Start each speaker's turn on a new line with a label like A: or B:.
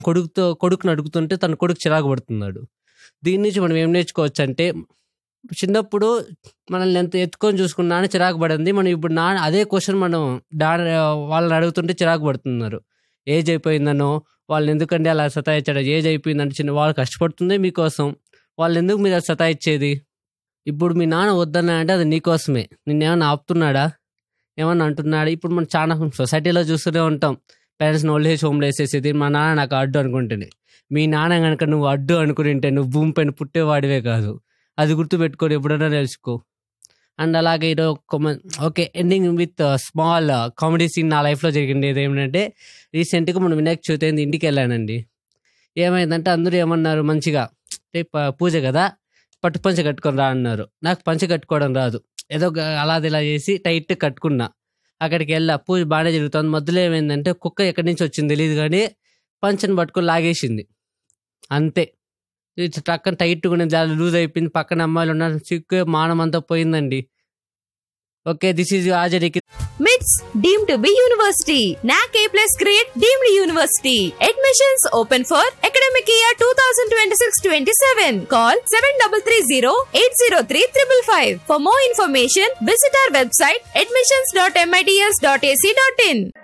A: కొడుకుతో కొడుకుని అడుగుతుంటే తన కొడుకు చిరాకు పడుతున్నాడు దీని నుంచి మనం ఏం నేర్చుకోవచ్చు అంటే చిన్నప్పుడు మనల్ని ఎంత ఎత్తుకొని చూసుకున్నా అని చిరాకు పడింది మనం ఇప్పుడు నా అదే క్వశ్చన్ మనం డా వాళ్ళని అడుగుతుంటే చిరాకు పడుతున్నారు ఏజ్ అయిపోయిందనో వాళ్ళని ఎందుకంటే అలా సతాయించాడు ఏజ్ అయిపోయిందంటే చిన్న వాళ్ళు కష్టపడుతుంది మీకోసం వాళ్ళు ఎందుకు మీరు అలా సతాయించేది ఇప్పుడు మీ నాన్న వద్దన్నా అంటే అది నీకోసమే నిన్నేమన్నా ఆపుతున్నాడా ఏమన్నా అంటున్నాడా ఇప్పుడు మనం చాలా సొసైటీలో చూస్తూనే ఉంటాం పేరెంట్స్ని ఓల్డ్ ఏజ్ హోమ్లో వేసేసేది మా నాన్న నాకు అడ్డు అనుకుంటుంది మీ నాన్న కనుక నువ్వు అడ్డు అనుకుంటే నువ్వు భూమి పైన పుట్టేవాడివే కాదు అది గుర్తుపెట్టుకొని ఎప్పుడైనా తెలుసుకో అండ్ అలాగే ఈరోజు ఒక మ- okay ending with small comedy scene నా లైఫ్లో జరిగింది ఏమంటే రీసెంట్గా మనం వినాయక చవితి అయింది ఇంటికి వెళ్ళానండి ఏమైందంటే అందరూ ఏమన్నారు మంచిగా "రేపు ప- పూజ కదా పట్టు పంచ కట్టుకొని రా అన్నారు నాకు పంచ కట్టుకోవడం రాదు ఏదో ఒక అలాది ఇలా చేసి టైట్ కట్టుకున్నా అక్కడికి వెళ్ళా పూజ బాగానే జరుగుతుంది మధ్యలో ఏమైందంటే కుక్క ఎక్కడి నుంచి వచ్చింది తెలియదు కానీ పంచని పట్టుకొని లాగేసింది అంతే ఇది టక్కన టైట్గా ఉన్నది చాలా లూజ్ అయిపోయింది పక్కన అమ్మాయిలు ఉన్నారు చిక్కు మానం అంతా పోయిందండి ఓకే దిస్ ఈజ్ ఆజరికి
B: MITS deemed to be university. NAC A plus grade deemed university. Admissions open for academic year 2026-27. Call 7330-803-555. For more information, visit our website admissions.mits.ac.in.